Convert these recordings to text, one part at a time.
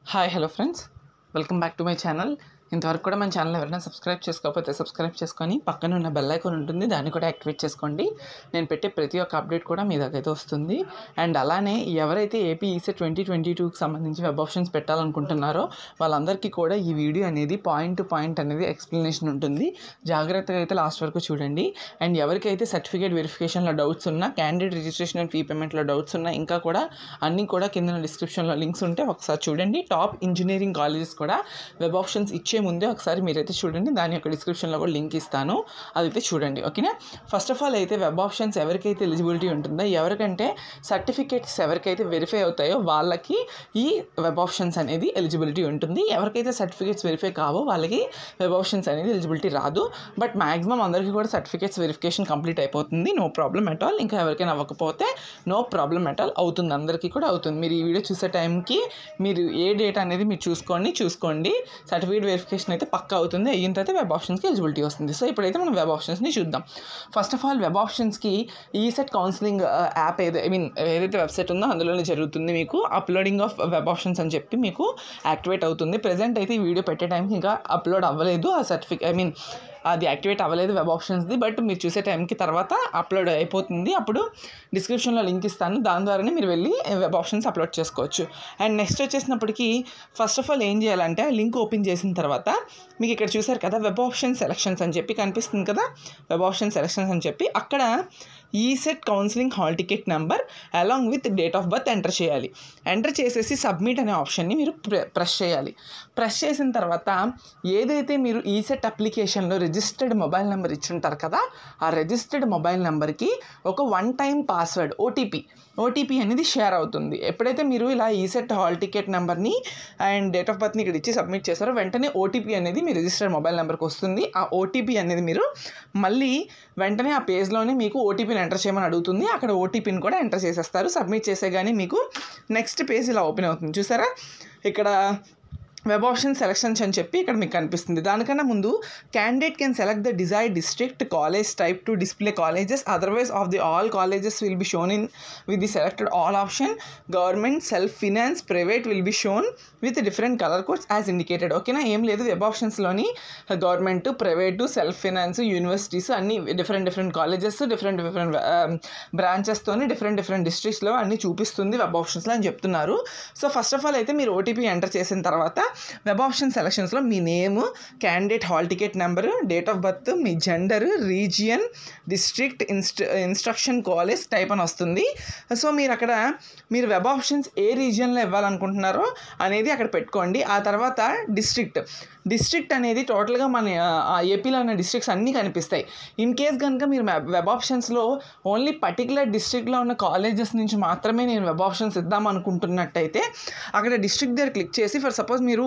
hi hello friends welcome back to my channel ఇంతవరకు కూడా మన ఛానల్ ఎవరైనా సబ్స్క్రైబ్ చేసుకోకపోతే సబ్స్క్రైబ్ చేసుకొని పక్కన ఉన్న బెల్ ఐకాన్ ఉంటుంది దాన్ని కూడా యాక్టివేట్ చేసుకోండి నేను పెట్టే ప్రతి ఒక్క అప్డేట్ కూడా మీ దగ్గర అయితే వస్తుంది అండ్ అలానే ఎవరైతే ఏపీ ఈసెట్ ట్వంటీ ట్వంటీ టూకి సంబంధించి వెబ్ ఆప్షన్స్ పెట్టాలనుకుంటున్నారో వాళ్ళందరికీ కూడా ఈ వీడియో అనేది పాయింట్ టు పాయింట్ అనేది ఎక్స్ప్లెనేషన్ ఉంటుంది జాగ్రత్తగా అయితే లాస్ట్ వరకు చూడండి అండ్ ఎవరికైతే సర్టిఫికేట్ వెరిఫికేషన్లో డౌట్స్ ఉన్నా క్యాండిడేట్ రిజిస్ట్రేషన్ అండ్ ఫీ పేమెంట్లో డౌట్స్ ఉన్నా ఇంకా కూడా అన్నీ కూడా కింద డిస్క్రిప్షన్లో లింక్స్ ఉంటే ఒకసారి చూడండి టాప్ ఇంజనీరింగ్ కాలేజెస్ కూడా వెబ్ ఆప్షన్స్ ఇచ్చే ముందే ఒకసారి మీరైతే చూడండి దాని యొక్క డిస్క్రిప్షన్లో కూడా లింక్ ఇస్తాను అదైతే చూడండి ఓకేనా ఫస్ట్ ఆఫ్ ఆల్ అయితే వెబ్ ఆప్షన్స్ ఎవరికైతే ఎలిజిబిలిటీ ఉంటుందో ఎవరికంటే సర్టిఫికేట్స్ ఎవరికైతే వెరిఫై అవుతాయో వాళ్ళకి ఈ వెబ్ ఆప్షన్స్ అనేది ఎలిజిబిలిటీ ఉంటుంది ఎవరికైతే సర్టిఫికేట్స్ వెరిఫై కావో వాళ్ళకి వెబ్ ఆప్షన్స్ అనేది ఎలిజిబిలిటీ రాదు బట్ మాక్సిమం అందరికీ కూడా సర్టిఫికేట్స్ వెరిఫికేషన్ కంప్లీట్ అయిపోతుంది నో ప్రాబ్లం అట్ ఆల్ ఇంకా ఎవరికైనా అవ్వకపోతే నో ప్రాబ్లం అట్ ఆల్ అవుతుంది అందరికీ కూడా అవుతుంది మీరు ఈ వీడియో చూసే టైంకి మీరు ఏ డేట్ అనేది మీరు చూసుకోండి చూసుకోండి సర్టిఫికేట్ వెరిఫికేషన్ అయితే పక్కా అవుతుంది అయిన తర్వాత వెబ్ ఆప్షన్స్కి ఎలిజిబిలిటీ వస్తుంది సో ఇప్పుడైతే మనం వెబ్ ఆప్షన్స్ని చూద్దాం ఫస్ట్ ఆఫ్ ఆల్ వెబ్ ఆప్షన్స్కి ఈ సెట్ కౌన్సిలింగ్ యాప్ ఏదో ఐ మీన్ ఏదైతే వెబ్సైట్ ఉందో అందులోనే జరుగుతుంది మీకు అప్లోడింగ్ ఆఫ్ వెబ్ ఆప్షన్స్ అని చెప్పి మీకు యాక్టివేట్ అవుతుంది ప్రజెంట్ అయితే ఈ వీడియో పెట్టే టైంకి ఇంకా అప్లోడ్ అవ్వలేదు ఆ సర్టిఫికేట్ ఐ మీన్ అది యాక్టివేట్ అవ్వలేదు వెబ్ ఆప్షన్స్ది బట్ మీరు చూసే టైంకి తర్వాత అప్లోడ్ అయిపోతుంది అప్పుడు డిస్క్రిప్షన్లో లింక్ ఇస్తాను దాని ద్వారానే మీరు వెళ్ళి వెబ్ ఆప్షన్స్ అప్లోడ్ చేసుకోవచ్చు అండ్ నెక్స్ట్ వచ్చేసినప్పటికీ ఫస్ట్ ఆఫ్ ఆల్ ఏం చేయాలంటే లింక్ ఓపెన్ చేసిన తర్వాత మీకు ఇక్కడ చూసారు కదా వెబ్ ఆప్షన్ సెలక్షన్స్ అని చెప్పి కనిపిస్తుంది కదా వెబ్ ఆప్షన్ సెలక్షన్స్ అని చెప్పి అక్కడ ఈ set counselling hall ticket number along with date of birth enter చేయాలి ఎంటర్ చేసేసి సబ్మిట్ అనే ఆప్షన్ని మీరు ప్రెస్ చేయాలి ప్రెస్ చేసిన తర్వాత ఏదైతే మీరు ఈ సెట్ అప్లికేషన్లో రిజిస్టర్డ్ మొబైల్ నెంబర్ ఇచ్చుంటారు కదా ఆ రిజిస్టర్డ్ మొబైల్ నెంబర్కి ఒక one time password OTP OTP అనేది షేర్ అవుతుంది ఎప్పుడైతే మీరు ఇలా ఈ సెట్ హాల్ టికెట్ నెంబర్ని అండ్ డేట్ ఆఫ్ బర్త్ని ఇక్కడ ఇచ్చి సబ్మిట్ చేస్తారో వెంటనే ఓటీపీ అనేది మీ రిజిస్టర్డ్ మొబైల్ నెంబర్కి వస్తుంది ఆ ఓటీపీ అనేది మీరు మళ్ళీ వెంటనే ఆ పేజ్లోనే మీకు ఓటీపీని ఎంటర్ చేయమని అడుగుతుంది అక్కడ ఓటీపీని కూడా ఎంటర్ చేసేస్తారు సబ్మిట్ చేసే కానీ మీకు నెక్స్ట్ పేజ్ ఇలా ఓపెన్ అవుతుంది చూసారా ఇక్కడ వెబ్ ఆప్షన్ సెలక్షన్స్ అని చెప్పి ఇక్కడ మీకు కనిపిస్తుంది దానికన్నా ముందు candidate can select the desire district college type to display colleges otherwise of the all colleges will be shown in with the selected all option government self finance private will be shown with different colour codes as indicated ఓకేనా ఏం లేదు web ఆప్షన్స్లోని government private self finance universities అన్ని different different colleges different different బ్రాంచెస్తోని different different డిస్ట్రిక్ట్స్లో అన్ని చూపిస్తుంది web ఆప్షన్స్లో అని చెప్తున్నారు సో ఫస్ట్ ఆఫ్ ఆల్ అయితే మీరు ఓటీపీ ఎంటర్ చేసిన తర్వాత వెబ్ ఆప్షన్ సెలక్షన్స్లో మీ name candidate hall ticket number date of birth మీ జెండర్ రీజియన్ డిస్ట్రిక్ట్ ఇన్స్ట ఇన్స్ట్రక్షన్ కాలేజ్ టైప్ అని వస్తుంది సో మీరు అక్కడ మీరు వెబ్ ఆప్షన్స్ ఏ రీజియన్లో ఇవ్వాలనుకుంటున్నారో అనేది అక్కడ పెట్టుకోండి ఆ తర్వాత డిస్ట్రిక్ట్ డిస్ట్రిక్ట్ అనేది టోటల్గా మన ఏపీలో ఉన్న డిస్ట్రిక్ట్స్ అన్నీ కనిపిస్తాయి ఇన్ కేస్ కనుక మీరు వెబ్ ఆప్షన్స్లో ఓన్లీ పర్టికులర్ డిస్ట్రిక్ట్లో ఉన్న కాలేజెస్ నుంచి మాత్రమే నేను వెబ్ ఆప్షన్స్ ఇద్దాం అనుకుంటున్నట్టయితే అక్కడ డిస్ట్రిక్ట్ దగ్గర క్లిక్ చేసి ఫర్ సపోజ్ మీరు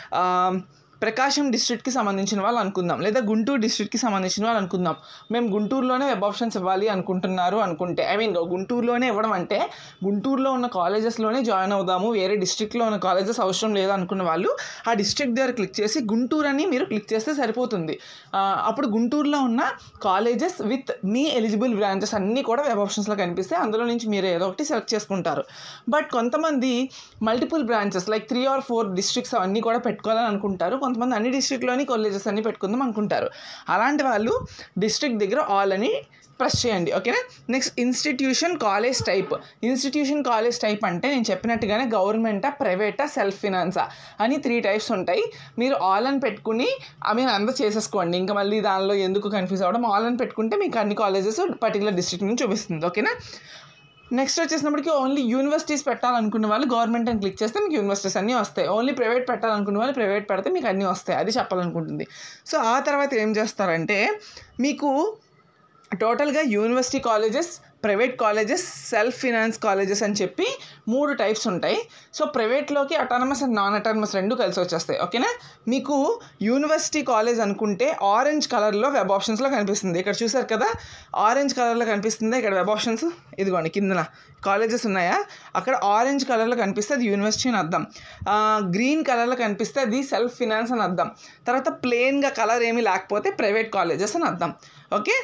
ప్రకాశం డిస్ట్రిక్ట్కి సంబంధించిన వాళ్ళు అనుకుందాం లేదా గుంటూరు డిస్ట్రిక్ట్కి సంబంధించిన వాళ్ళు అనుకుందాం మేము గుంటూరులోనే వెబ్ ఆప్షన్స్ ఇవ్వాలి అనుకుంటున్నారు అనుకుంటే ఐ మీన్ గుంటూరులోనే ఇవ్వడం అంటే గుంటూరులో ఉన్న కాలేజెస్లోనే జాయిన్ అవుదాము వేరే డిస్ట్రిక్ట్లో ఉన్న కాలేజెస్ అవసరం లేదు అనుకున్న వాళ్ళు ఆ డిస్ట్రిక్ట్ దగ్గర క్లిక్ చేసి గుంటూరు అని మీరు క్లిక్ చేస్తే సరిపోతుంది అప్పుడు గుంటూరులో ఉన్న కాలేజెస్ విత్ మీ ఎలిజిబుల్ బ్రాంచెస్ అన్నీ కూడా వెబ్ ఆప్షన్స్లో కనిపిస్తాయి అందులో నుంచి మీరు ఏదో ఒకటి సెలెక్ట్ చేసుకుంటారు బట్ కొంతమంది multiple branches like three or four districts అవన్నీ కూడా పెట్టుకోవాలని అనుకుంటారు కొంతమంది అన్ని డిస్ట్రిక్ట్లోని కాలేజెస్ అన్ని పెట్టుకుందాం అనుకుంటారు అలాంటి వాళ్ళు డిస్ట్రిక్ట్ దగ్గర ఆల్ అని ప్రెస్ చేయండి ఓకేనా next institution college type institution college type అంటే నేను చెప్పినట్టుగానే గవర్నమెంటా ప్రైవేటా సెల్ఫ్ ఫినాన్సా అని త్రీ టైప్స్ ఉంటాయి మీరు ఆల్ అని పెట్టుకుని ఐ మీన్ అంతా చేసేసుకోండి ఇంకా మళ్ళీ దానిలో ఎందుకు కన్ఫ్యూజ్ అవ్వడం ఆల్ అని పెట్టుకుంటే మీకు అన్ని కాలేజెస్ పర్టికులర్ డిస్ట్రిక్ట్ నుంచి చూపిస్తుంది ఓకేనా నెక్స్ట్ వచ్చేసినప్పటికీ ఓన్లీ యూనివర్సిటీస్ పెట్టాలనుకున్న వాళ్ళు గవర్నమెంట్ అని క్లిక్ చేస్తే మీకు యూనివర్సిటీస్ అన్నీ వస్తాయి ఓన్లీ ప్రైవేట్ పెట్టాలనుకున్న వాళ్ళు ప్రైవేట్ పెడితే మీకు అన్నీ వస్తాయి అది చెప్పాలనుకుంటుంది సో ఆ తర్వాత ఏం చేస్తారంటే మీకు టోటల్గా university colleges private colleges self finance colleges అని చెప్పి మూడు టైప్స్ ఉంటాయి సో ప్రైవేట్లోకి అటానమస్ అండ్ నాన్ అటానమస్ రెండు కలిసి వచ్చేస్తాయి ఓకేనా మీకు యూనివర్సిటీ కాలేజ్ అనుకుంటే ఆరెంజ్ కలర్లో వెబ్ ఆప్షన్స్లో కనిపిస్తుంది ఇక్కడ చూసారు కదా ఆరెంజ్ కలర్లో కనిపిస్తుంది ఇక్కడ వెబ్ ఆప్షన్స్ ఇదిగోండి కిందన కాలేజెస్ ఉన్నాయా అక్కడ ఆరెంజ్ కలర్లో కనిపిస్తే అది యూనివర్సిటీ అని అర్థం గ్రీన్ కలర్లో కనిపిస్తే అది సెల్ఫ్ ఫినాన్స్ అని అర్థం తర్వాత ప్లెయిన్గా కలర్ ఏమీ లేకపోతే ప్రైవేట్ కాలేజెస్ అని అర్థం ఓకే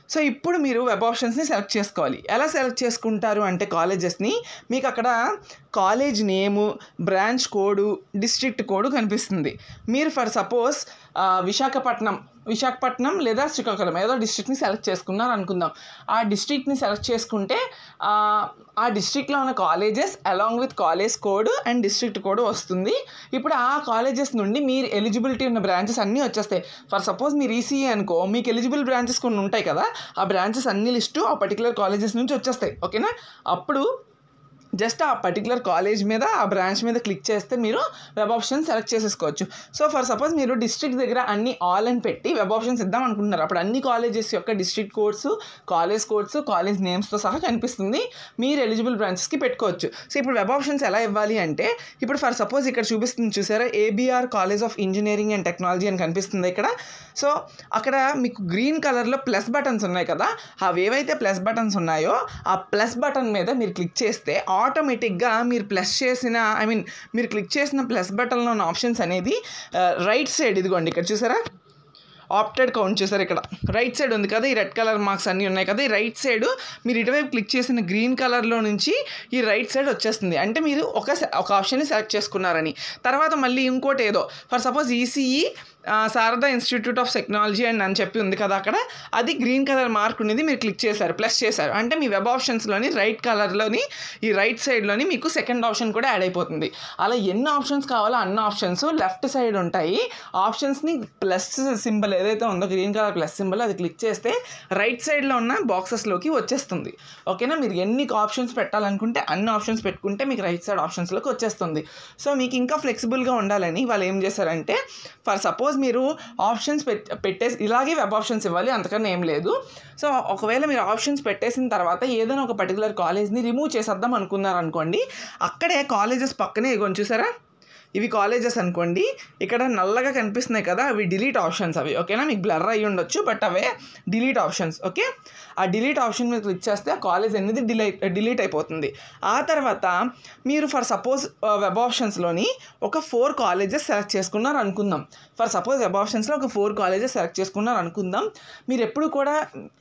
సో ఇప్పుడు మీరు వెబ్ ఆప్షన్స్ని సెలెక్ట్ చేసుకోవాలి ఎలా సెలెక్ట్ చేసుకుంటారు అంటే కాలేజెస్ని మీకు అక్కడ college name branch code district code కనిపిస్తుంది మీరు ఫర్ సపోజ్ విశాఖపట్నం విశాఖపట్నం లేదా శ్రీకాకుళం ఏదో డిస్ట్రిక్ట్ని సెలెక్ట్ చేసుకున్నారు అనుకుందాం ఆ డిస్ట్రిక్ట్ని సెలెక్ట్ చేసుకుంటే ఆ, ఆ డిస్ట్రిక్ట్లో ఉన్న colleges along with college code and district code వస్తుంది ఇప్పుడు ఆ కాలేజెస్ నుండి మీరు ఎలిజిబిలిటీ ఉన్న బ్రాంచెస్ అన్నీ వచ్చేస్తాయి ఫర్ సపోజ్ మీరు ఈసీఏ అనుకో మీకు ఎలిజిబుల్ బ్రాంచెస్ కొన్ని ఉంటాయి కదా ఆ బ్రాంచెస్ అన్ని లిస్టు ఆ పర్టికులర్ కాలేజెస్ నుంచి వచ్చేస్తాయి ఓకేనా అప్పుడు జస్ట్ ఆ పర్టికులర్ కాలేజ్ మీద ఆ బ్రాంచ్ మీద క్లిక్ చేస్తే మీరు వెబ్ ఆప్షన్ సెలెక్ట్ చేసేసుకోవచ్చు సో ఫర్ సపోజ్ మీరు డిస్ట్రిక్ట్ దగ్గర అన్ని ఆల్ అని పెట్టి వెబ్ ఆప్షన్స్ ఇద్దాం అనుకుంటున్నారు అప్పుడు అన్ని కాలేజెస్ యొక్క district codes college codes college నేమ్స్తో సహా కనిపిస్తుంది మీరు ఎలిజిబుల్ బ్రాంచెస్కి పెట్టుకోవచ్చు సో ఇప్పుడు వెబ్ ఆప్షన్స్ ఎలా ఇవ్వాలి అంటే ఇప్పుడు ఫర్ సపోజ్ ఇక్కడ చూపిస్తుంది చూసారా ABR college of engineering and technology అని కనిపిస్తుంది ఇక్కడ సో అక్కడ మీకు గ్రీన్ కలర్లో ప్లస్ బటన్స్ ఉన్నాయి కదా అవి ఏవైతే ప్లస్ బటన్స్ ఉన్నాయో ఆ ప్లస్ బటన్ మీద మీరు క్లిక్ చేస్తే ఆటోమేటిక్గా మీరు ప్లస్ చేసిన ఐ మీన్ మీరు క్లిక్ చేసిన ప్లస్ బటన్లో ఉన్న ఆప్షన్స్ అనేది రైట్ సైడ్ ఇదిగోండి ఇక్కడ చూసారా ఆప్టెడ్ కౌంట్ చేశారు ఇక్కడ రైట్ సైడ్ ఉంది కదా ఈ రెడ్ కలర్ మార్క్స్ అన్నీ ఉన్నాయి కదా ఈ రైట్ సైడ్ మీరు ఇటువైపు క్లిక్ చేసిన గ్రీన్ కలర్లో నుంచి ఈ రైట్ సైడ్ వచ్చేస్తుంది అంటే మీరు ఒక సె- ఒక ఆప్షన్ని సెలెక్ట్ చేసుకున్నారని తర్వాత మళ్ళీ ఇంకోటి ఏదో for suppose ECE Sharada institute of technology and అని చెప్పి ఉంది కదా అక్కడ అది గ్రీన్ కలర్ మార్క్ ఉన్నది మీరు క్లిక్ చేశారు ప్లస్ చేశారు అంటే మీ వెబ్ ఆప్షన్స్లోని రైట్ కలర్లోని ఈ రైట్ సైడ్లోని మీకు సెకండ్ ఆప్షన్ కూడా యాడ్ అయిపోతుంది అలా ఎన్ని ఆప్షన్స్ కావాలో అన్ని ఆప్షన్స్ లెఫ్ట్ సైడ్ ఉంటాయి ఆప్షన్స్ని ప్లస్ సింబల్ ఏదైతే ఉందో గ్రీన్ కలర్ ప్లస్ సింబల్ అది క్లిక్ చేస్తే రైట్ సైడ్లో ఉన్న బాక్సెస్లోకి వచ్చేస్తుంది ఓకేనా మీరు ఎన్ని ఆప్షన్స్ పెట్టాలనుకుంటే అన్ని ఆప్షన్స్ పెట్టుకుంటే మీకు రైట్ సైడ్ ఆప్షన్స్లోకి వచ్చేస్తుంది సో మీకు ఇంకా ఫ్లెక్సిబుల్గా ఉండాలని వాళ్ళు ఏం చేశారంటే ఫర్ సపోజ్ మీరు ఆప్షన్స్ పెట్ పెట్టేసి ఇలాగే వెబ్ ఆప్షన్స్ ఇవ్వాలి అంతకన్నా ఏం లేదు సో ఒకవేళ మీరు ఆప్షన్స్ పెట్టేసిన తర్వాత ఏదైనా ఒక పర్టికులర్ కాలేజ్ని రిమూవ్ చేసేద్దాం అనుకున్నారు అనుకోండి అక్కడే కాలేజెస్ పక్కనే ఇగో చూసారా ఇవి కాలేజెస్ అనుకోండి ఇక్కడ నల్లగా కనిపిస్తున్నాయి కదా అవి డిలీట్ ఆప్షన్స్ అవి ఓకేనా మీకు బ్లర్ అయ్యి ఉండొచ్చు బట్ అవే డిలీట్ ఆప్షన్స్ ఓకే ఆ డిలీట్ ఆప్షన్ మీద క్లిక్ చేస్తే ఆ కాలేజ్ అనేది డిలీట్ డిలీట్ అయిపోతుంది ఆ తర్వాత మీరు ఫర్ సపోజ్ వెబ్ ఆప్షన్స్లోని ఒక ఫోర్ కాలేజెస్ సెలెక్ట్ చేసుకున్నారు అనుకుందాం ఫర్ సపోజ్ వెబ్ ఆప్షన్స్లో ఒక ఫోర్ కాలేజెస్ సెలెక్ట్ చేసుకున్నారు అనుకుందాం మీరు ఎప్పుడు కూడా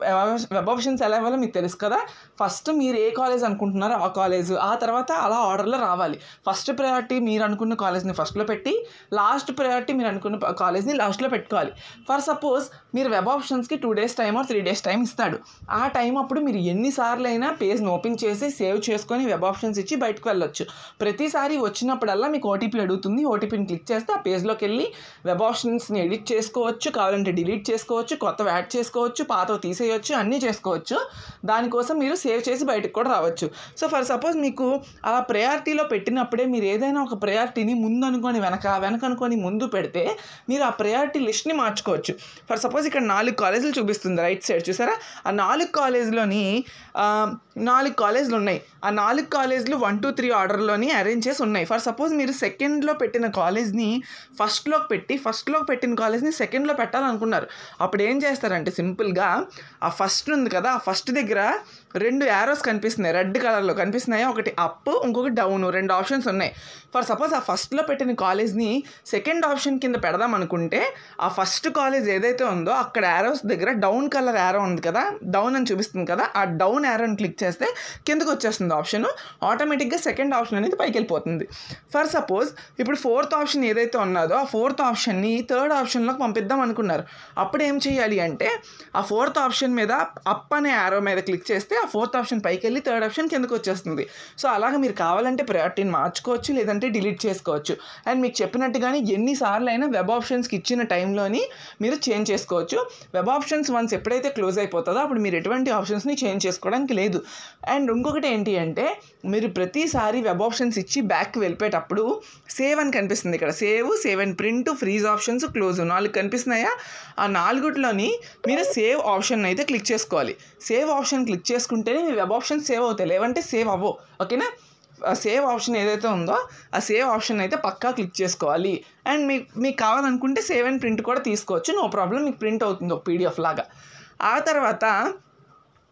వెబ్ ఆప్షన్స్ ఎలా ఇవ్వాలో మీకు తెలుసు కదా ఫస్ట్ మీరు ఏ కాలేజ్ అనుకుంటున్నారో ఆ కాలేజ్ ఆ తర్వాత అలా ఆర్డర్లో రావాలి ఫస్ట్ ప్రయారిటీ మీరు అనుకున్న కాలేజ్ని ఫస్ట్లో పెట్టి లాస్ట్ ప్రయారిటీ మీరు అనుకున్న కాలేజ్ని లాస్ట్లో పెట్టుకోవాలి ఫర్ సపోజ్ మీరు వెబ్ ఆప్షన్స్కి two days time or three days time ఇస్తాడు ఆ టైం అప్పుడు మీరు ఎన్నిసార్లు అయినా పేజ్ని ఓపెన్ చేసి సేవ్ చేసుకొని వెబ్ ఆప్షన్స్ ఇచ్చి బయటకు వెళ్ళొచ్చు ప్రతిసారి వచ్చినప్పుడల్లా మీకు ఓటీపీ అడుగుతుంది ఓటీపీని క్లిక్ చేస్తే ఆ పేజ్లోకి వెళ్ళి వెబ్ ఆప్షన్స్ని ఎడిట్ చేసుకోవచ్చు కావాలంటే డిలీట్ చేసుకోవచ్చు కొత్తవి యాడ్ చేసుకోవచ్చు పాతవి తీసేయచ్చు అన్నీ చేసుకోవచ్చు దానికోసం మీరు సేవ్ చేసి బయటకు కూడా రావచ్చు సో ఫర్ సపోజ్ మీకు అలా ప్రయారిటీలో పెట్టినప్పుడే మీరు ఏదైనా ఒక ప్రయారిటీని ముందు అనుకొని వెనక వెనక అనుకొని ముందు పెడితే మీరు ఆ ప్రయారిటీ లిస్ట్ని మార్చుకోవచ్చు ఫర్ సపోజ్ ఇక్కడ నాలుగు కాలేజీలు చూపిస్తుంది రైట్ సైడ్ చూసారా ఆ నాలుగు కాలేజీలోని ఆ, నాలుగు కాలేజీలు ఉన్నాయి ఆ నాలుగు కాలేజీలు వన్ టూ త్రీ ఆర్డర్లోని అరేంజ్ చేసి ఉన్నాయి ఫర్ సపోజ్ మీరు సెకండ్లో పెట్టిన కాలేజ్ని ఫస్ట్లోకి పెట్టి ఫస్ట్లోకి పెట్టిన కాలేజ్ని సెకండ్లో పెట్టాలనుకున్నారు అప్పుడు ఏం చేస్తారంటే సింపుల్గా ఆ ఫస్ట్ ఉంది కదా ఆ ఫస్ట్ దగ్గర రెండు యారోస్ కనిపిస్తున్నాయి రెడ్ కలర్లో కనిపిస్తున్నాయి ఒకటి అప్ ఇంకొకటి డౌన్ రెండు ఆప్షన్స్ ఉన్నాయి ఫర్ సపోజ్ ఆ ఫస్ట్లో పెట్టిన కాలేజ్ని సెకండ్ ఆప్షన్ కింద పెడదాం అనుకుంటే ఆ ఫస్ట్ కాలేజ్ ఏదైతే ఉందో అక్కడ యారోస్ దగ్గర డౌన్ కలర్ యారో ఉంది కదా డౌన్ అని చూపిస్తుంది కదా ఆ డౌన్ యారోని క్లిక్ చేస్తే కిందకు వచ్చేస్తుంది ఆప్షన్ ఆటోమేటిక్గా సెకండ్ ఆప్షన్ అనేది పైకి వెళ్ళిపోతుంది ఫర్ సపోజ్ ఇప్పుడు ఫోర్త్ ఆప్షన్ ఏదైతే ఉన్నదో ఆ ఫోర్త్ ఆప్షన్ని థర్డ్ ఆప్షన్లోకి పంపిద్దాం అనుకున్నారు అప్పుడు ఏం చేయాలి అంటే ఆ ఫోర్త్ ఆప్షన్ మీద అప్ అనే యారో మీద క్లిక్ చేస్తే ఆ ఫోర్త్ ఆప్షన్ పైకి వెళ్ళి థర్డ్ ఆప్షన్ కిందకు వచ్చేస్తుంది సో అలాగే మీరు కావాలంటే ప్రయారిటీని మార్చుకోవచ్చు లేదంటే డిలీట్ చేసుకోవచ్చు అండ్ మీకు చెప్పినట్టుగానే ఎన్నిసార్లు అయినా వెబ్ ఆప్షన్స్కి ఇచ్చిన టైంలోని మీరు చేంజ్ చేసుకోవచ్చు వెబ్ ఆప్షన్స్ వన్స్ ఎప్పుడైతే క్లోజ్ అయిపోతుందో అప్పుడు మీరు ఎటువంటి ఆప్షన్స్ని చేంజ్ చేసుకోవడానికి లేదు అండ్ ఇంకొకటి ఏంటి అంటే మీరు ప్రతిసారి వెబ్ ఆప్షన్స్ ఇచ్చి బ్యాక్ వెళ్ళిపోయేటప్పుడు సేవ్ అని కనిపిస్తుంది ఇక్కడ save save and print freeze options close నాలుగు కనిపిస్తున్నాయా ఆ నాలుగుట్లోని మీరు సేవ్ ఆప్షన్ అయితే క్లిక్ చేసుకోవాలి సేవ్ ఆప్షన్ క్లిక్ చేసుకుంటేనే మీ వెబ్ ఆప్షన్ సేవ్ అవుతాయి లేవంటే సేవ్ అవ్వవు ఓకేనా ఆ సేవ్ ఆప్షన్ ఏదైతే ఉందో ఆ సేవ్ ఆప్షన్ అయితే పక్కా క్లిక్ చేసుకోవాలి అండ్ మీకు మీకు కావాలనుకుంటే సేవ్ అండ్ ప్రింట్ కూడా తీసుకోవచ్చు నో ప్రాబ్లం మీకు ప్రింట్ అవుతుంది ఒక పీడిఎఫ్ లాగా ఆ తర్వాత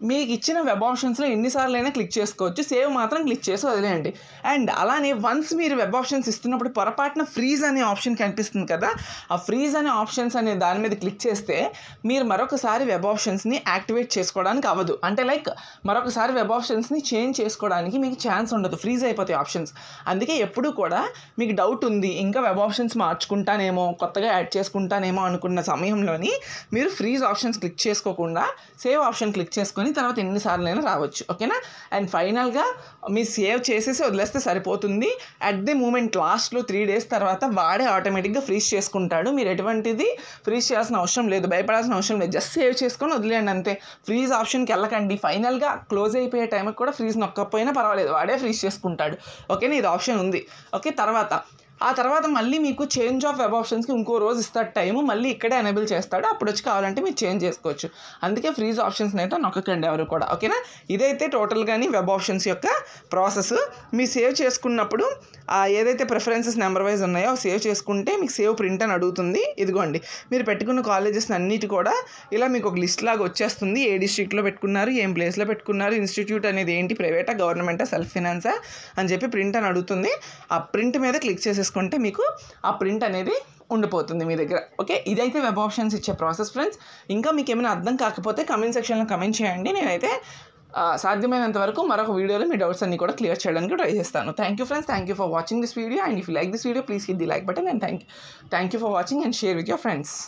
మీకు ఇచ్చిన వెబ్ ఆప్షన్స్లో ఎన్నిసార్లు అయినా క్లిక్ చేసుకోవచ్చు సేవ్ మాత్రం క్లిక్ చేసి వదిలేయండి అండ్ అలానే వన్స్ మీరు వెబ్ ఆప్షన్స్ ఇస్తున్నప్పుడు పొరపాటున ఫ్రీజ్ అనే ఆప్షన్ కనిపిస్తుంది కదా ఆ ఫ్రీజ్ అనే ఆప్షన్స్ అనే దాని మీద క్లిక్ చేస్తే మీరు మరొకసారి వెబ్ ఆప్షన్స్ని యాక్టివేట్ చేసుకోవడానికి అవ్వదు అంటే లైక్ మరొకసారి వెబ్ ఆప్షన్స్ని చేంజ్ చేసుకోవడానికి మీకు ఛాన్స్ ఉండదు ఫ్రీజ్ అయిపోతాయి ఆప్షన్స్ అందుకే ఎప్పుడు కూడా మీకు డౌట్ ఉంది ఇంకా వెబ్ ఆప్షన్స్ మార్చుకుంటానేమో కొత్తగా యాడ్ చేసుకుంటానేమో అనుకున్న సమయంలోని మీరు ఫ్రీజ్ ఆప్షన్స్ క్లిక్ చేసుకోకుండా సేవ్ ఆప్షన్ క్లిక్ చేసుకొని తర్వాత ఎన్నిసార్లైనా రావచ్చు ఓకేనా అండ్ ఫైనల్గా మీరు సేవ్ చేసేసి వదిలేస్తే సరిపోతుంది అట్ ది మూమెంట్ లాస్ట్లో త్రీ డేస్ తర్వాత వాడే ఆటోమేటిక్గా ఫ్రీజ్ చేసుకుంటాడు మీరు ఎటువంటిది ఫ్రీజ్ చేయాల్సిన అవసరం లేదు భయపడాల్సిన అవసరం లేదు జస్ట్ సేవ్ చేసుకొని వదిలేయండి అంతే ఫ్రీజ్ ఆప్షన్కి వెళ్ళకండి ఫైనల్గా క్లోజ్ అయిపోయే టైంకి కూడా ఫ్రీజ్ నొక్కపోయినా పర్వాలేదు వాడే ఫ్రీజ్ చేసుకుంటాడు ఓకేనా ఇది ఆప్షన్ ఉంది ఓకే తర్వాత ఆ తర్వాత మళ్ళీ మీకు చేంజ్ ఆఫ్ వెబ్ ఆప్షన్స్కి ఇంకో రోజు ఇస్తాడు టైము మళ్ళీ ఇక్కడే ఎనేబుల్ చేస్తాడు అప్పుడు వచ్చి కావాలంటే మీరు చేంజ్ చేసుకోవచ్చు అందుకే ఫ్రీజ్ ఆప్షన్స్ అయితే నొక్కకండి ఎవరు కూడా ఓకేనా ఇదైతే టోటల్గాని వెబ్ ఆప్షన్స్ యొక్క ప్రాసెస్ మీరు సేవ్ చేసుకున్నప్పుడు ఆ ఏదైతే ప్రిఫరెన్సెస్ నెంబర్ వైజ్ ఉన్నాయో సేవ్ చేసుకుంటే మీకు సేవ్ ప్రింట్ అని అడుగుతుంది ఇదిగోండి మీరు పెట్టుకున్న కాలేజెస్ అన్నిటి కూడా ఇలా మీకు ఒక లిస్ట్ లాగా వచ్చేస్తుంది ఏ డిస్ట్రిక్ట్లో పెట్టుకున్నారు ఏం ప్లేస్లో పెట్టుకున్నారు ఇన్స్టిట్యూట్ అనేది ఏంటి ప్రైవేటా గవర్నమెంటా సెల్ఫ్ ఫినాన్సా అని చెప్పి ప్రింట్ అని అడుగుతుంది ఆ ప్రింట్ మీద క్లిక్ చేసేసుకుంటే మీకు ఆ ప్రింట్ అనేది ఉండిపోతుంది మీ దగ్గర ఓకే ఇదైతే వెబ్ ఆప్షన్స్ ఇచ్చే ప్రాసెస్ ఫ్రెండ్స్ ఇంకా మీకు ఏమైనా అర్థం కాకపోతే కమెంట్ సెక్షన్లో కమెంట్ చేయండి నేనైతే ఆ, సాధ్యమైనంత వరకు మరొక వీడియోలో మీ డౌట్స్ అన్ని కూడా క్లియర్ చేయడానికి ట్రై చేస్తాను thank you friends thank you for watching this video and if you like this video please hit the like button and thank thank you for watching and share with your friends